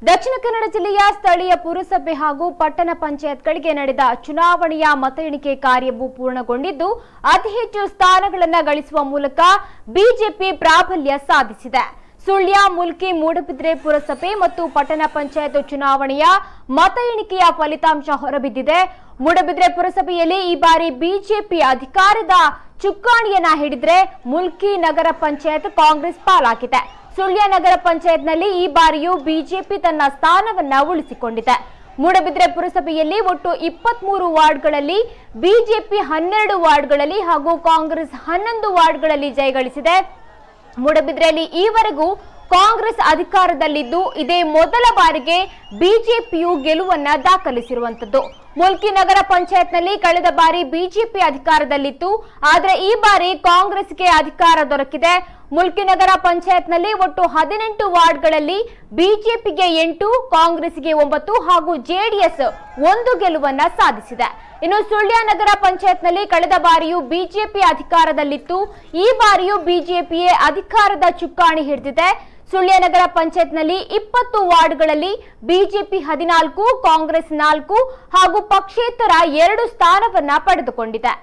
ದಕ್ಷಿಣ ಕನ್ನಡ ಜಿಲ್ಲೆಯ ಸ್ಥಳೀಯ ಪುರಸಭೆ ಹಾಗೂ ಪಟ್ಟಣ ಪಂಚಾಯತ್ಗಳಿಗೆ ನಡೆದ ಚುನಾವಣೆಯ ಮತ ಎಣಿಕೆ ಕಾರ್ಯವು ಪೂರ್ಣಗೊಂಡಿದ್ದು ಅತಿ ಹೆಚ್ಚು ಸ್ಥಾನಗಳನ್ನು ಗಳಿಸುವ ಮೂಲಕ ಬಿಜೆಪಿ ಪ್ರಾಬಲ್ಯ ಸಾಧಿಸಿದೆ ಸುಳ್ಯ ಮುಲ್ಕಿ ಮೂಡಬಿದ್ರೆ ಪುರಸಭೆ ಮತ್ತು ಪಟ್ಟಣ ಪಂಚಾಯತ್ ಚುನಾವಣೆಯ ಮತ ಎಣಿಕೆಯ ಫಲಿತಾಂಶ ಹೊರಬಿದ್ದಿದೆ ಮೂಡಬಿದ್ರೆ ಪುರಸಭೆಯಲ್ಲಿ ಈ ಬಾರಿ ಬಿಜೆಪಿ ಅಧಿಕಾರದ ಚುಕ್ಕಾಣಿಯನ್ನ ಹಿಡಿದ್ರೆ ಮುಲ್ಕಿ ನಗರ ಪಂಚಾಯತ್ ಕಾಂಗ್ರೆಸ್ ಪಾಲಾಗಿದೆ ಸುಳ್ಯ ನಗರ ಪಂಚಾಯತ್ನಲ್ಲಿ ಈ ಬಾರಿಯೂ ಬಿಜೆಪಿ ತನ್ನ ಸ್ಥಾನವನ್ನ ಉಳಿಸಿಕೊಂಡಿದೆ ಮೂಡಬಿದ್ರೆ ಪುರಸಭೆಯಲ್ಲಿ ಒಟ್ಟು ಇಪ್ಪತ್ಮೂರು ವಾರ್ಡ್ಗಳಲ್ಲಿ ಬಿಜೆಪಿ ಹನ್ನೆರಡು ವಾರ್ಡ್ಗಳಲ್ಲಿ ಹಾಗೂ ಕಾಂಗ್ರೆಸ್ ಹನ್ನೊಂದು ವಾರ್ಡ್ಗಳಲ್ಲಿ ಜಯಗಳಿಸಿದೆ ಮೂಡಬಿದ್ರೆಯಲ್ಲಿ ಈವರೆಗೂ ಕಾಂಗ್ರೆಸ್ ಅಧಿಕಾರದಲ್ಲಿದ್ದು ಇದೇ ಮೊದಲ ಬಾರಿಗೆ ಬಿಜೆಪಿಯು ಗೆಲುವನ್ನ ದಾಖಲಿಸಿರುವಂತದ್ದು ಮುಲ್ಕಿ ನಗರ ಪಂಚಾಯತ್ನಲ್ಲಿ ಕಳೆದ ಬಾರಿ ಬಿಜೆಪಿ ಅಧಿಕಾರದಲ್ಲಿತ್ತು ಆದ್ರೆ ಈ ಬಾರಿ ಕಾಂಗ್ರೆಸ್ಗೆ ಅಧಿಕಾರ ದೊರಕಿದೆ ಮುಲ್ಕಿ ನಗರ ಪಂಚಾಯತ್ನಲ್ಲಿ ಒಟ್ಟು ಹದಿನೆಂಟು ವಾರ್ಡ್ಗಳಲ್ಲಿ ಬಿಜೆಪಿಗೆ ಎಂಟು ಕಾಂಗ್ರೆಸ್ಗೆ ಒಂಬತ್ತು ಹಾಗೂ ಜೆಡಿಎಸ್ ಒಂದು ಗೆಲುವನ್ನ ಸಾಧಿಸಿದೆ ಇನ್ನು ಸುಳ್ಯ ನಗರ ಪಂಚಾಯತ್ನಲ್ಲಿ ಕಳೆದ ಬಾರಿಯೂ ಬಿಜೆಪಿ ಅಧಿಕಾರದಲ್ಲಿತ್ತು ಈ ಬಾರಿಯೂ ಬಿಜೆಪಿಯೇ ಅಧಿಕಾರದ ಚುಕ್ಕಾಣಿ ಹಿಡಿದಿದೆ ಸುಳ್ಯ ನಗರ ಪಂಚಾಯತ್ನಲ್ಲಿ ಇಪ್ಪತ್ತು ವಾರ್ಡ್ಗಳಲ್ಲಿ ಬಿಜೆಪಿ ಹದಿನಾಲ್ಕು ಕಾಂಗ್ರೆಸ್ ನಾಲ್ಕು ಹಾಗೂ ಪಕ್ಷೇತರ ಎರಡು ಸ್ಥಾನವನ್ನ ಪಡೆದುಕೊಂಡಿದೆ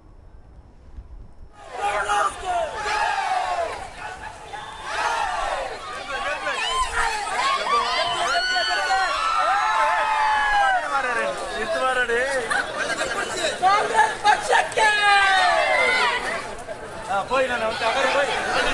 ಕಾಂಗ್ರೆಸ್ ಪಕ್ಷಕ್ಕೆ போய் நான் வந்து அகர போய்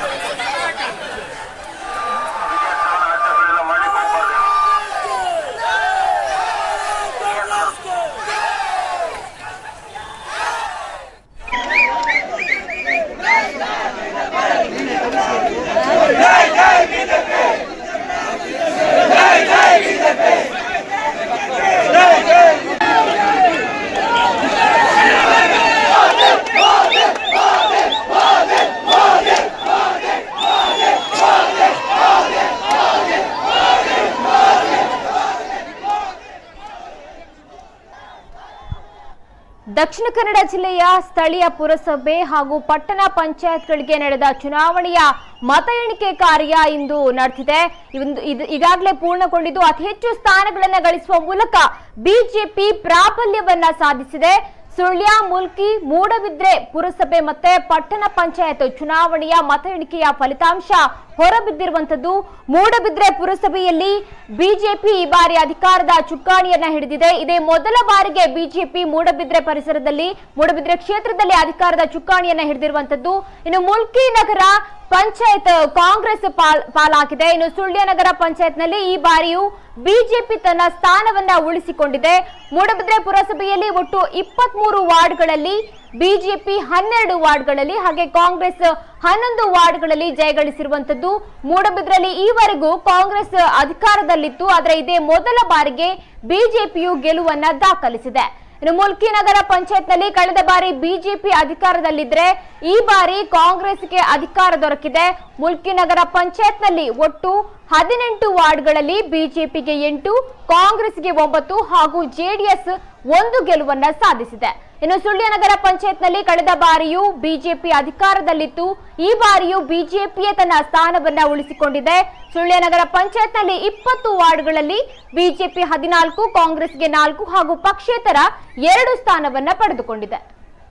ದಕ್ಷಿಣ ಕನ್ನಡ ಜಿಲ್ಲೆಯ ಸ್ಥಳೀಯ ಪುರಸಭೆ ಹಾಗೂ ಪಟ್ಟಣ ಪಂಚಾಯತ್ಗಳಿಗೆ ನಡೆದ ಚುನಾವಣೆಯ ಮತ ಎಣಿಕೆ ಕಾರ್ಯ ಇಂದು ನಡೆದಿದೆ ಇಂದು- ಇದು ಈಗಾಗಲೇ ಪೂರ್ಣಗೊಂಡಿದ್ದು ಅತಿ ಹೆಚ್ಚು ಸ್ಥಾನಗಳನ್ನು ಗಳಿಸುವ ಮೂಲಕ ಬಿಜೆಪಿ ಪ್ರಾಬಲ್ಯವನ್ನ ಸಾಧಿಸಿದೆ ಸುಳ್ಯ ಮುಲ್ಕಿ ಮೂಡಬಿದ್ರೆ ಪುರಸಭೆ ಮತ್ತೆ ಪಟ್ಟಣ ಪಂಚಾಯತ್ ಚುನಾವಣೆಯ ಮತ ಎಣಿಕೆಯ ಫಲಿತಾಂಶ ಹೊರಬಿದ್ದಿರುವಂತದ್ದು ಮೂಡಬಿದ್ರೆ ಪುರಸಭೆಯಲ್ಲಿ ಬಿಜೆಪಿ ಈ ಬಾರಿ ಅಧಿಕಾರದ ಚುಕ್ಕಾಣಿಯನ್ನ ಹಿಡಿದಿದೆ ಇದೇ ಮೊದಲ ಬಾರಿಗೆ ಬಿಜೆಪಿ ಮೂಡಬಿದ್ರೆ ಪರಿಸರದಲ್ಲಿ ಮೂಡಬಿದ್ರೆ ಕ್ಷೇತ್ರದಲ್ಲಿ ಅಧಿಕಾರದ ಚುಕ್ಕಾಣಿಯನ್ನ ಹಿಡಿದಿರುವಂತದ್ದು ಇನ್ನು ಮುಲ್ಕಿ ನಗರ ಪಂಚಾಯತ್ ಕಾಂಗ್ರೆಸ್ ಪಾಲ್ ಪಾಲಾಗಿದೆ ಇನ್ನು ಸುಳ್ಯ ನಗರ ಪಂಚಾಯತ್ನಲ್ಲಿ ಈ ಬಾರಿಯೂ ಬಿಜೆಪಿ ತನ್ನ ಸ್ಥಾನವನ್ನ ಉಳಿಸಿಕೊಂಡಿದೆ ಮೂಡಬಿದ್ರೆ ಪುರಸಭೆಯಲ್ಲಿ ಒಟ್ಟು ಇಪ್ಪತ್ಮೂರು ವಾರ್ಡ್ಗಳಲ್ಲಿ ಬಿಜೆಪಿ ಹನ್ನೆರಡು ವಾರ್ಡ್ಗಳಲ್ಲಿ ಹಾಗೆ ಕಾಂಗ್ರೆಸ್ ಹನ್ನೊಂದು ವಾರ್ಡ್ಗಳಲ್ಲಿ ಜಯಗಳಿಸಿರುವಂತದ್ದು ಮೂಡಬಿದ್ರಲ್ಲಿ ಈವರೆಗೂ ಕಾಂಗ್ರೆಸ್ ಅಧಿಕಾರದಲ್ಲಿತ್ತು ಆದರೆ ಇದೇ ಮೊದಲ ಬಾರಿಗೆ ಬಿಜೆಪಿಯು ಗೆಲುವನ್ನ ದಾಖಲಿಸಿದೆ ಇನ್ನು ಮುಲ್ಕಿ ನಗರ ಪಂಚಾಯತ್ನಲ್ಲಿ ಕಳೆದ ಬಾರಿ ಬಿಜೆಪಿ ಅಧಿಕಾರದಲ್ಲಿದ್ರೆ ಈ ಬಾರಿ ಕಾಂಗ್ರೆಸ್ಗೆ ಅಧಿಕಾರ ದೊರಕಿದೆ ಮುಲ್ಕಿ ನಗರ ಪಂಚಾಯತ್ನಲ್ಲಿ ಒಟ್ಟು ಹದಿನೆಂಟು ವಾರ್ಡ್ಗಳಲ್ಲಿ ಬಿಜೆಪಿಗೆ ಎಂಟು ಕಾಂಗ್ರೆಸ್ಗೆ ಒಂಬತ್ತು ಹಾಗೂ ಜೆಡಿಎಸ್ ಒಂದು ಗೆಲುವನ್ನ ಸಾಧಿಸಿದೆ ಇನ್ನು ಸುಳ್ಯ ನಗರ ಪಂಚಾಯತ್ನಲ್ಲಿ ಕಳೆದ ಬಾರಿಯೂ ಬಿಜೆಪಿ ಅಧಿಕಾರದಲ್ಲಿತ್ತು ಈ ಬಾರಿಯೂ ಬಿಜೆಪಿಯೇ ತನ್ನ ಸ್ಥಾನವನ್ನ ಉಳಿಸಿಕೊಂಡಿದೆ ಸುಳ್ಯ ನಗರ ಪಂಚಾಯತ್ನಲ್ಲಿ ಇಪ್ಪತ್ತು ವಾರ್ಡ್ಗಳಲ್ಲಿ ಬಿಜೆಪಿ ಹದಿನಾಲ್ಕು ಕಾಂಗ್ರೆಸ್ಗೆ ನಾಲ್ಕು ಹಾಗೂ ಪಕ್ಷೇತರ ಎರಡು ಸ್ಥಾನವನ್ನ ಪಡೆದುಕೊಂಡಿದೆ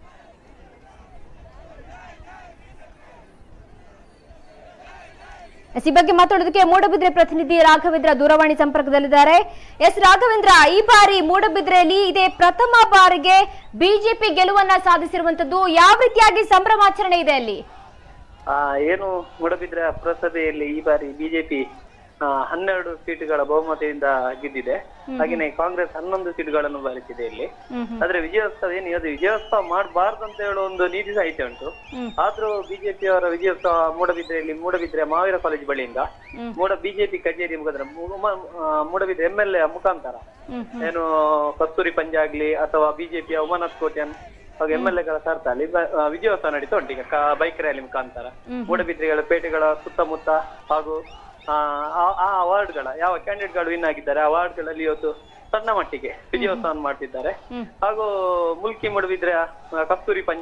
ಎಸ್, ಈ ಬಗ್ಗೆ ಮಾತಾಡೋದಕ್ಕೆ ಮೂಡಬಿದ್ರೆ ಪ್ರತಿನಿಧಿ ರಾಘವೇಂದ್ರ ದೂರವಾಣಿ ಸಂಪರ್ಕದಲ್ಲಿದ್ದಾರೆ ಎಸ್ ರಾಘವೇಂದ್ರ ಈ ಬಾರಿ ಮೂಡಬಿದ್ರೆಯಲ್ಲಿ ಇದೇ ಪ್ರಥಮ ಬಾರಿಗೆ ಬಿಜೆಪಿ ಗೆಲುವನ್ನ ಸಾಧಿಸಿರುವಂತದ್ದು ಯಾವ ರೀತಿಯಾಗಿ ಸಂಭ್ರಮಾಚರಣೆ ಇದೆ ಅಲ್ಲಿ ಆ, ಏನು ಮೂಡಬಿದ್ರೆ ಪುರಸಭೆಯಲ್ಲಿ ಈ ಬಾರಿ ಬಿಜೆಪಿ ಹನ್ನೆರಡು ಸೀಟುಗಳ ಬಹುಮತದಿಂದ ಗೆದ್ದಿದೆ ಹಾಗೆಯೇ ಕಾಂಗ್ರೆಸ್ ಹನ್ನೊಂದು ಸೀಟುಗಳನ್ನು ಬಾರಿಸಿದೆ ಇಲ್ಲಿ ಆದ್ರೆ ವಿಜಯೋತ್ಸವ ಏನು ಅದು ವಿಜಯೋತ್ಸವ ಮಾಡಬಾರ್ದು ಅಂತ ಹೇಳೋ ಒಂದು ನೀತಿ ಸಾಹಿತ್ಯ ಉಂಟು ಆದ್ರೂ ಬಿಜೆಪಿ ಅವರ ವಿಜಯೋತ್ಸವ ಮೂಡಬಿದ್ರೆಯಲ್ಲಿ ಮೂಡಬಿದ್ರೆ ಮಾವೀರ ಕಾಲೇಜ್ ಬಳಿಯಿಂದ ಮೂಡ ಬಿಜೆಪಿ ಕಚೇರಿ ಮುಖಾಂತರ ಮು- ಮ- ಆ, ಮೂಡಬಿದ್ರೆ ಎಂ ಎಲ್ ಎ ಮುಖಾಂತರ ಏನು ಕಸ್ತೂರಿ ಪಂಜಾಗ್ಲಿ ಅಥವಾ ಬಿಜೆಪಿಯ ಉಮಾನಾಥ್ ಕೋಟ್ಯನ್ ಹಾಗೂ ಎಂ ಎಲ್ ಎಗಳ ಸರ್ತಾಲಿ ವಿಜಯೋತ್ಸವ ನಡೀತಾ ಉಂಟು ಈಗ ಕ- ಬೈಕ್ ರ್ಯಾಲಿ ಮುಖಾಂತರ ಮೂಡಬಿದ್ರೆಗಳ ಪೇಟೆಗಳ ಸುತ್ತಮುತ್ತ ಹಾಗೂ ಆ, ಆ- ಆ ವಾರ್ಡ್ಗಳ ಯಾವ ಕ್ಯಾಂಡಿಡೇಟ್ಗಳು ವಿನ್ ಆಗಿದ್ದಾರೆ ಆ ವಾರ್ಡ್ಗಳಲ್ಲಿ ಇವತ್ತು ಸಣ್ಣ ಮಟ್ಟಿಗೆ ವಿಜಯೋತ್ಸವ ಮಾಡ್ತಿದ್ದಾರೆ ಹಾಗೂ ಮುಲ್ಕಿ ಮೂಡಬಿದ್ರೆ ಆ, ಕಸ್ತೂರಿ ಪಂಜ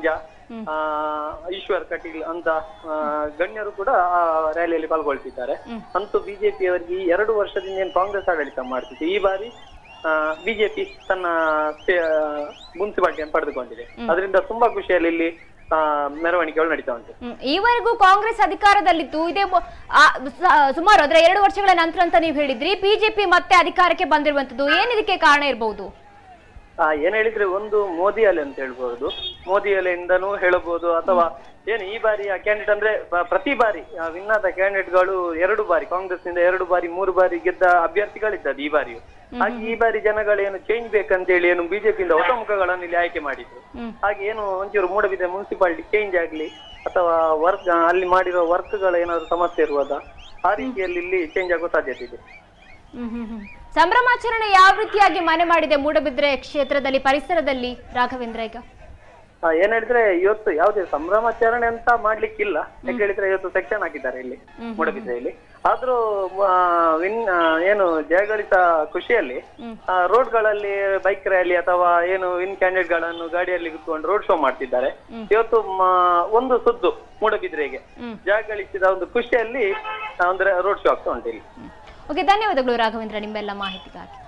ಆ, ಈಶ್ವರ್ ಕಟೀಲ್ ಅಂತ ಆ, ಗಣ್ಯರು ಕೂಡ ಆ ರ್ಯಾಲಿಯಲ್ಲಿ ಪಾಲ್ಗೊಳ್ತಿದ್ದಾರೆ ಅಂತೂ ಬಿಜೆಪಿ ಅವರಿಗೆ ಈ ಎರಡು ವರ್ಷದಿಂದ ಏನು ಕಾಂಗ್ರೆಸ್ ಆಡಳಿತ ಮಾಡ್ತಿತ್ತು ಈ ಬಾರಿ ಬಿಜೆಪಿ ತನ್ನ ಮುನ್ಸಿಪಾಲಿಟಿಯನ್ನು ಪಡೆದುಕೊಂಡಿದೆ ಅದರಿಂದ ತುಂಬಾ ಖುಷಿಯಲ್ಲಿ ಇಲ್ಲಿ ಆ, ಮೆರವಣಿಗೆಗಳು ನಡೀತಾ ಉಂಟು ಹ್ಮ್. ಈವರೆಗೂ ಕಾಂಗ್ರೆಸ್ ಅಧಿಕಾರದಲ್ಲಿತ್ತು ಇದೇ ಮೊ- ಆ, ಸ- ಸುಮಾರು ಅದರ ಎರಡು ವರ್ಷಗಳ ನಂತರ ಅಂತ ನೀವು ಹೇಳಿದ್ರಿ ಬಿಜೆಪಿ ಮತ್ತೆ ಅಧಿಕಾರಕ್ಕೆ ಬಂದಿರುವಂತದ್ದು ಏನ್ ಇದಕ್ಕೆ ಕಾರಣ ಇರಬಹುದು ಆ, ಏನ್ ಹೇಳಿದ್ರೆ ಒಂದು ಮೋದಿ ಅಲೆ ಅಂತ ಹೇಳ್ಬಹುದು ಮೋದಿ ಅಲೆಯಿಂದನೂ ಹೇಳಬಹುದು ಅಥವಾ ಏನು ಈ ಬಾರಿ ಆ ಕ್ಯಾಂಡಿಡೇಟ್ ಅಂದ್ರೆ ಬ- ಪ್ರತಿ ಬಾರಿ ವಿನ್ ಆದ ಕ್ಯಾಂಡಿಡೇಟ್ಗಳು ಎರಡು ಬಾರಿ ಕಾಂಗ್ರೆಸ್ ನಿಂದ ಎರಡು ಬಾರಿ ಮೂರು ಬಾರಿ ಗೆದ್ದ ಅಭ್ಯರ್ಥಿಗಳಿದ್ದದ್ದು ಈ ಬಾರಿಯು ಹಾಗೆ ಈ ಬಾರಿ ಜನಗಳೇನು ಚೇಂಜ್ ಬೇಕಂತೇಳಿ ಏನು ಬಿಜೆಪಿಯಿಂದ ಹೊಸ ಮುಖಗಳನ್ನು ಇಲ್ಲಿ ಆಯ್ಕೆ ಮಾಡಿದ್ರು ಹಾಗೆ ಏನು ಒಂಚೂರು ಮೂಡಬಿದ್ರೆ ಮುನ್ಸಿಪಾಲಿಟಿ ಚೇಂಜ್ ಆಗ್ಲಿ ಅಥವಾ ವರ್ಕ್ ಅಲ್ಲಿ ಮಾಡಿರೋ ವರ್ಕ್ಗಳ ಏನಾದ್ರು ಸಮಸ್ಯೆ ಇರುವುದಾ ಆ ರೀತಿಯಲ್ಲಿ ಇಲ್ಲಿ ಚೇಂಜ್ ಆಗೋ ಸಾಧ್ಯತೆ ಇದೆ ಹ್ಮ್ ಹ್ಮ್ ಹ್ಮ್. ಸಂಭ್ರಮಾಚರಣೆ ಯಾವ ರೀತಿಯಾಗಿ ಮನೆ ಮಾಡಿದೆ ಮೂಡಬಿದ್ರೆ ಕ್ಷೇತ್ರದಲ್ಲಿ ಪರಿಸರದಲ್ಲಿ ರಾಘವೇಂದ್ರ ಈಗ ಆ, ಏನ್ ಹೇಳಿದ್ರೆ ಇವತ್ತು ಯಾವುದೇ ಸಂಭ್ರಮಾಚರಣೆ ಅಂತ ಮಾಡ್ಲಿಕ್ಕಿಲ್ಲ ಯಾಕೆ ಹೇಳಿದ್ರೆ ಇವತ್ತು ಸೆಕ್ಷನ್ ಹಾಕಿದ್ದಾರೆ ಇಲ್ಲಿ ಮೂಡಬಿದ್ರೆಯಲ್ಲಿ ಆದ್ರೂ ಆ, ವಿನ್ ಆ, ಏನು ಜಯಗಳಿತ ಖುಷಿಯಲ್ಲಿ ರೋಡ್ಗಳಲ್ಲಿ ಬೈಕ್ ರ್ಯಾಲಿ ಅಥವಾ ಏನು ವಿನ್ ಕ್ಯಾಂಡಿಡೇಟ್ ಗಳನ್ನು ಗಾಡಿಯಲ್ಲಿ ಕುತ್ಕೊಂಡು ರೋಡ್ ಶೋ ಮಾಡ್ತಿದ್ದಾರೆ ಇವತ್ತು ಮ- ಒಂದು ಸುದ್ದು ಮೂಡಬಿದ್ರೆಗೆ ಜಯಗಳಿಸಿದ ಒಂದು ಖುಷಿಯಲ್ಲಿ ಆ, ಒಂದು ರೋಡ್ ಶೋ ಆಗ್ತಾ ಉಂಟು ಇಲ್ಲಿ ಓಕೆ ಧನ್ಯವಾದಗಳು ರಾಘವೇಂದ್ರ ನಿಮ್ಮೆಲ್ಲ ಮಾಹಿತಿಗಾಗಿ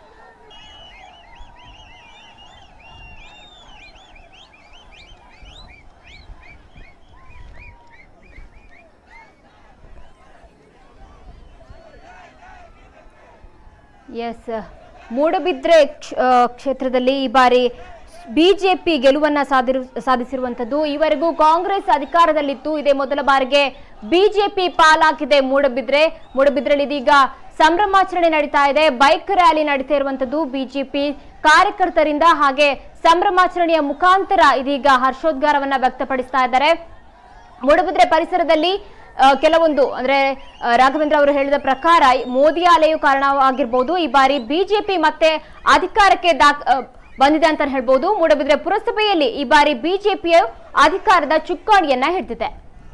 ಎಸ್ ಮೂಡಬಿದ್ರೆ ಕ್ಷ- ಆ, ಕ್ಷೇತ್ರದಲ್ಲಿ ಈ ಬಾರಿ ಬಿಜೆಪಿ ಗೆಲುವನ್ನ ಸಾಧಿರು ಸಾಧಿಸಿರುವಂತದ್ದು ಈವರೆಗೂ ಕಾಂಗ್ರೆಸ್ ಅಧಿಕಾರದಲ್ಲಿತ್ತು ಇದೇ ಮೊದಲ ಬಾರಿಗೆ ಬಿಜೆಪಿ ಪಾಲಾಗಿದೆ ಮೂಡಬಿದ್ರೆ ಮೂಡಬಿದ್ರೆಯಲ್ಲಿ ಇದೀಗ ಸಂಭ್ರಮಾಚರಣೆ ನಡೀತಾ ಇದೆ ಬೈಕ್ ರ್ಯಾಲಿ ನಡೀತಾ ಇರುವಂತದ್ದು ಬಿಜೆಪಿ ಕಾರ್ಯಕರ್ತರಿಂದ ಹಾಗೆ ಸಂಭ್ರಮಾಚರಣೆಯ ಮುಖಾಂತರ ಇದೀಗ ಹರ್ಷೋದ್ಗಾರವನ್ನ ವ್ಯಕ್ತಪಡಿಸ್ತಾ ಇದ್ದಾರೆ ಮೂಡಬಿದ್ರೆ ಪರಿಸರದಲ್ಲಿ ಆ, ಕೆಲವೊಂದು ಅಂದ್ರೆ ಆ, ರಾಘವೇಂದ್ರ ಅವರು ಹೇಳಿದ ಪ್ರಕಾರ ಈ ಮೋದಿ ಅಲೆಯು ಕಾರಣವಾಗಿರ್ಬೋದು ಈ ಬಾರಿ ಬಿಜೆಪಿ ಮತ್ತೆ ಅಧಿಕಾರಕ್ಕೆ ದಾಖ ಆ, ಬಂದಿದೆ ಅಂತ ಹೇಳ್ಬೋದು ಮೂಡಬಿದ್ರೆ ಪುರಸಭೆಯಲ್ಲಿ ಈ ಬಾರಿ ಬಿಜೆಪಿಯ ಅಧಿಕಾರದ ಚುಕ್ಕಾಣಿಯನ್ನ ಹಿಡಿದಿದೆ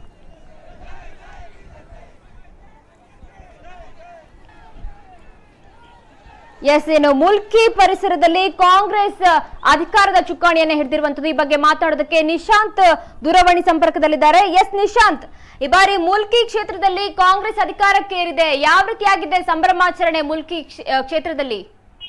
ಎಸ್ ಏನು ಮುಲ್ಕಿ ಪರಿಸರದಲ್ಲಿ ಕಾಂಗ್ರೆಸ್ ಅಧಿಕಾರದ ಚುಕ್ಕಾಣಿಯನ್ನು ಹಿಡಿದಿರುವಂತದ್ದು ಈ ಬಗ್ಗೆ ಮಾತಾಡೋದಕ್ಕೆ ನಿಶಾಂತ್ ದೂರವಾಣಿ ಸಂಪರ್ಕದಲ್ಲಿದ್ದಾರೆ ಎಸ್ ನಿಶಾಂತ್ ಈ ಬಾರಿ ಮುಲ್ಕಿ ಕ್ಷೇತ್ರದಲ್ಲಿ ಕಾಂಗ್ರೆಸ್ ಅಧಿಕಾರಕ್ಕೆ ಏರಿದೆ ಯಾವ ರೀತಿಯಾಗಿದೆ ಸಂಭ್ರಮಾಚರಣೆ ಮುಲ್ಕಿ ಕ್ಷ- ಆ, ಕ್ಷೇತ್ರದಲ್ಲಿ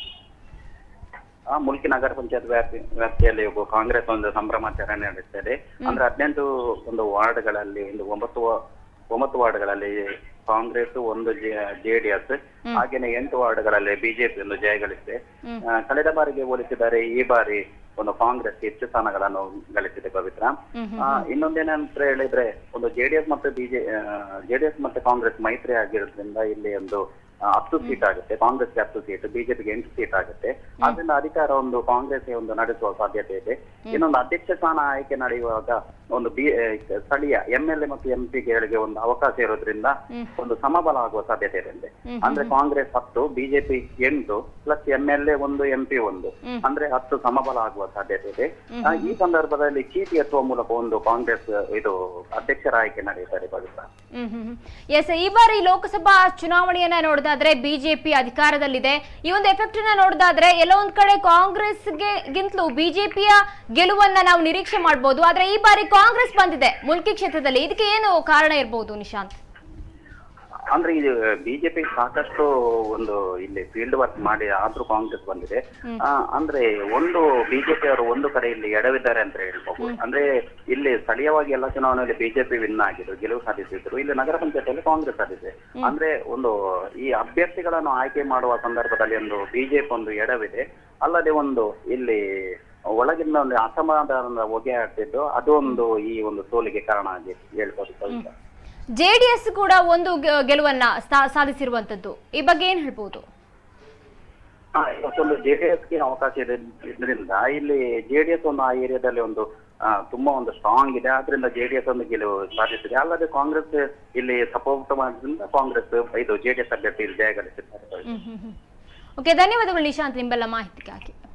ಆ ಮುಲ್ಕಿ ನಗರ ಪಂಚಾಯತ್ ವ್ಯಾಪ್ತಿ ವ್ಯಾಪ್ತಿಯಲ್ಲಿ ಒಬ್ಬ ಕಾಂಗ್ರೆಸ್ ಒಂದು ಸಂಭ್ರಮಾಚರಣೆ ನಡೆಸಿದೆ ಅಂದ್ರೆ ಹದಿನೆಂಟು ಒಂದು ವಾರ್ಡ್ಗಳಲ್ಲಿ ಒಂದು ಒಂಬತ್ತು ವಾ- ಒಂಬತ್ತು ವಾರ್ಡ್ಗಳಲ್ಲಿ ಕಾಂಗ್ರೆಸ್ ಒಂದು ಜೆಡಿಎಸ್ ಹಾಗೇನೆ ಎಂಟು ವಾರ್ಡ್ಗಳಲ್ಲಿ ಬಿಜೆಪಿ ಒಂದು ಜಯಗಳಿಸಿದೆ ಆ, ಕಳೆದ ಬಾರಿಗೆ ಹೋಲಿಸಿದರೆ ಈ ಬಾರಿ ಒಂದು ಕಾಂಗ್ರೆಸ್ ಹೆಚ್ಚು ಸ್ಥಾನಗಳನ್ನು ಗಳಿಸಿದೆ ಪವಿತ್ರ ಆ, ಇನ್ನೊಂದೇನಂತ ಹೇಳಿದ್ರೆ ಒಂದು ಜೆಡಿಎಸ್ ಮತ್ತು ಬಿಜೆ ಜೆಡಿಎಸ್ ಮತ್ತೆ ಕಾಂಗ್ರೆಸ್ ಮೈತ್ರಿ ಆಗಿರೋದ್ರಿಂದ ಇಲ್ಲಿ ಒಂದು ಆ, ಹತ್ತು ಸೀಟ್ ಆಗುತ್ತೆ ಕಾಂಗ್ರೆಸ್ಗೆ ಹತ್ತು ಸೀಟ್ ಬಿಜೆಪಿಗೆ ಎಂಟು ಸೀಟ್ ಆಗುತ್ತೆ ಅದರಿಂದ ಅಧಿಕಾರ ಒಂದು ಕಾಂಗ್ರೆಸ್ ಒಂದು ನಡೆಸುವ ಸಾಧ್ಯತೆ ಇದೆ ಇನ್ನೊಂದು ಅಧ್ಯಕ್ಷ ಸ್ಥಾನ ಆಯ್ಕೆ ನಡೆಯುವಾಗ ಒಂದು ಬಿ ಆ, ಸ್ಥಳೀಯ ಎಂ ಎಲ್ ಎ ಮತ್ತು ಎಂ ಪಿಗಳಿಗೆ ಒಂದು ಅವಕಾಶ ಇರೋದ್ರಿಂದ ಒಂದು ಸಮಬಲ ಆಗುವ ಸಾಧ್ಯತೆ ಇದೆ ಅಂದ್ರೆ ಕಾಂಗ್ರೆಸ್ ಹತ್ತು ಬಿಜೆಪಿ ಎಂಟು ಪ್ಲಸ್ ಎಂ ಎಲ್ ಎ ಒಂದು ಎಂ ಪಿ ಒಂದು ಅಂದ್ರೆ ಹತ್ತು ಸಮಬಲ ಆಗುವ ಸಾಧ್ಯತೆ ಇದೆ ಆ, ಈ ಸಂದರ್ಭದಲ್ಲಿ ಚೀಟಿ ಎತ್ತುವ ಮೂಲಕ ಒಂದು ಕಾಂಗ್ರೆಸ್ ಇದು ಅಧ್ಯಕ್ಷರ ಆಯ್ಕೆ ನಡೆಯುತ್ತಾರೆ ಪವಿತ್ರ ಎಸ್ ಈ ಬಾರಿ ಲೋಕಸಭಾ ಚುನಾವಣೆಯನ್ನ ನೋಡಿದಾದ್ರೆ ಬಿಜೆಪಿ ಅಧಿಕಾರದಲ್ಲಿದೆ ಈ ಒಂದು ಎಫೆಕ್ಟ್ ನ ನೋಡಿದಾದ್ರೆ ಎಲ್ಲೋ ಒಂದ್ ಕಡೆ ಕಾಂಗ್ರೆಸ್ಗೆ ಗಿಂತಲೂ ಬಿಜೆಪಿಯ ಗೆಲುವನ್ನ ನಾವು ನಿರೀಕ್ಷೆ ಮಾಡಬಹುದು ಆದ್ರೆ ಈ ಬಾರಿ ಕಾಂಗ್ರೆಸ್ ಬಂದಿದೆ ಮುಲ್ಕಿ ಕ್ಷೇತ್ರದಲ್ಲಿ ಇದಕ್ಕೆ ಏನು ಕಾರಣ ಇರಬಹುದು ನಿಶಾಂತ್ ಅಂದ್ರೆ ಇದು ಬಿಜೆಪಿ ಸಾಕಷ್ಟು ಒಂದು ಇಲ್ಲಿ ಫೀಲ್ಡ್ ವರ್ಕ್ ಮಾಡಿ ಆದ್ರೂ ಕಾಂಗ್ರೆಸ್ ಬಂದಿದೆ ಆ, ಅಂದ್ರೆ ಒಂದು ಬಿಜೆಪಿ ಅವರು ಒಂದು ಕಡೆ ಇಲ್ಲಿ ಎಡವಿದ್ದಾರೆ ಅಂತ ಹೇಳ್ಬಹುದು ಅಂದ್ರೆ ಇಲ್ಲಿ ಸ್ಥಳೀಯವಾಗಿ ಎಲ್ಲ ಚುನಾವಣೆಯಲ್ಲಿ ಬಿಜೆಪಿ ವಿನ್ ಆಗಿದ್ರು ಗೆಲುವು ಸಾಧಿಸಿದ್ರು ಇಲ್ಲಿ ನಗರ ಪಂಚಾಯತಿಯಲ್ಲಿ ಕಾಂಗ್ರೆಸ್ ಸಾಧಿಸಿದೆ ಅಂದ್ರೆ ಒಂದು ಈ ಅಭ್ಯರ್ಥಿಗಳನ್ನು ಆಯ್ಕೆ ಮಾಡುವ ಸಂದರ್ಭದಲ್ಲಿ ಒಂದು ಬಿಜೆಪಿ ಒಂದು ಎಡವಿದೆ ಅಲ್ಲದೆ ಒಂದು ಇಲ್ಲಿ ಒಳಗಿಂದ ಒಂದು ಅಸಮಾಧಾನದ ಹೊಗೆ ಆಗ್ತಿದ್ದು ಅದು ಒಂದು ಈ ಒಂದು ಸೋಲಿಗೆ ಕಾರಣ ಆಗಿ ಹೇಳ್ಬೋದು ಕವಿತಾ. ಜೆಡಿಎಸ್ ಕೂಡ ಒಂದು ಗೆ- ಗೆಲುವನ್ನ ಸಾ- ಸಾಧಿಸಿರುವಂತದ್ದು ಈ ಬಗ್ಗೆ ಏನ್ ಹೇಳ್ಬಹುದು ಹಾ, ಇವತ್ತೊಂದು ಜೆಡಿಎಸ್ ಗೆ ಅವಕಾಶ ಇದೆ ಇದರಿಂದ ಇಲ್ಲಿ ಜೆಡಿಎಸ್ ಒಂದು ಆ ಏರಿಯಾದಲ್ಲಿ ಒಂದು ಆ, ತುಂಬಾ ಒಂದು ಸ್ಟ್ರಾಂಗ್ ಇದೆ ಆದ್ರಿಂದ ಜೆಡಿಎಸ್ ಒಂದು ಗೆಲುವು ಸಾಧಿಸಿದೆ ಅಲ್ಲದೆ ಕಾಂಗ್ರೆಸ್ ಇಲ್ಲಿ ಸಪೋರ್ಟ್ ಮಾಡೋದ್ರಿಂದ ಕಾಂಗ್ರೆಸ್ ಇದು ಜೆಡಿಎಸ್ ಅಭ್ಯರ್ಥಿ ಇಲ್ಲಿ ಜಯಗಳಿಸಿದ್ದಾರೆ ಓಕೆ ಧನ್ಯವಾದಗಳು ನಿಶಾಂತ್ ನಿಮ್ಮೆಲ್ಲ ಮಾಹಿತಿಗಾಗಿ